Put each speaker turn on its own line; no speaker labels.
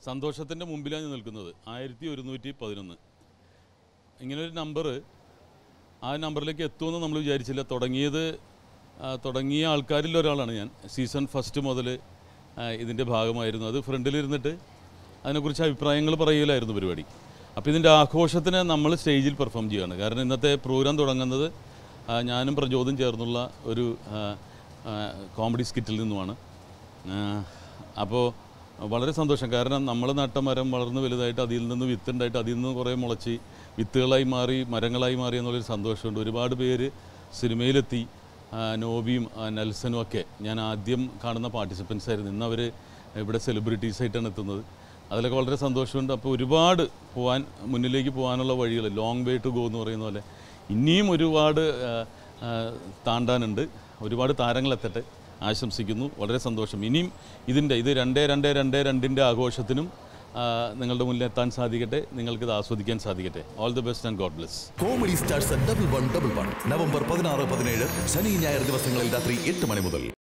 സന്തോഷത്തിൻ്റെ മുമ്പിലാണ് ഞാൻ നിൽക്കുന്നത് ആയിരത്തി ഒരുന്നൂറ്റി പതിനൊന്ന് ഇങ്ങനൊരു നമ്പർ ആ നമ്പറിലേക്ക് എത്തുമെന്ന് നമ്മൾ വിചാരിച്ചില്ല തുടങ്ങിയത് ആ, തുടങ്ങിയ ആൾക്കാരിൽ ഒരാളാണ് ഞാൻ സീസൺ ഫസ്റ്റ് മുതൽ ഇതിൻ്റെ ഭാഗമായിരുന്നു അത് ഫ്രണ്ടിലിരുന്നിട്ട് അതിനെക്കുറിച്ച് അഭിപ്രായങ്ങൾ പറയുകയിലായിരുന്നു പരിപാടി അപ്പോൾ ഇതിൻ്റെ ആഘോഷത്തിന് നമ്മൾ സ്റ്റേജിൽ പെർഫോം ചെയ്യുകയാണ് കാരണം ഇന്നത്തെ പ്രോഗ്രാം തുടങ്ങുന്നത് ആ, ഞാനും പ്രചോദം ചേർന്നുള്ള ഒരു ആ, ആ, കോമഡി സ്കിറ്റിൽ നിന്നുമാണ് അപ്പോൾ വളരെ സന്തോഷം കാരണം നമ്മൾ നട്ട മരം വളർന്ന് വലുതായിട്ട് അതിൽ നിന്ന് വിത്തുണ്ടായിട്ട് അതിൽ നിന്ന് കുറേ മുളച്ച് വിത്തുകളായി മാറി മരങ്ങളായി മാറി എന്നുള്ളൊരു സന്തോഷമുണ്ട് ഒരുപാട് പേര് സിനിമയിലെത്തി ആ, നോബിയും ആ, നെൽസനും ഒക്കെ ഞാൻ ആദ്യം കാണുന്ന പാർട്ടിസിപ്പൻസ് ആയിരുന്നു ഇന്ന് അവർ ഇവിടെ സെലിബ്രിറ്റീസ് ആയിട്ടാണ് എത്തുന്നത് അതിലൊക്കെ വളരെ സന്തോഷമുണ്ട് അപ്പോൾ ഒരുപാട് പോകാൻ മുന്നിലേക്ക് പോകാനുള്ള വഴികൾ ലോങ് വേ ടു ഗോ എന്ന് പറയുന്ന പോലെ ഇനിയും ഒരുപാട് ആ, ആ, താണ്ടാനുണ്ട് ഒരുപാട് താരങ്ങൾ എത്തട്ടെ ആശംസിക്കുന്നു വളരെ സന്തോഷം ഇനിയും ഇതിൻ്റെ ഇത് രണ്ടേ രണ്ടേ രണ്ടേ രണ്ടിൻ്റെ ആഘോഷത്തിനും ആ, നിങ്ങളുടെ മുന്നിൽ എത്താൻ സാധിക്കട്ടെ നിങ്ങൾക്കിത് ആസ്വദിക്കാൻ സാധിക്കട്ടെ all the best and God bless
comedy stars double one double one November പതിനാറ് പതിനേഴ് ശനി ഞായർ ദിവസങ്ങളിൽ രാത്രി എട്ട് മണി മുതൽ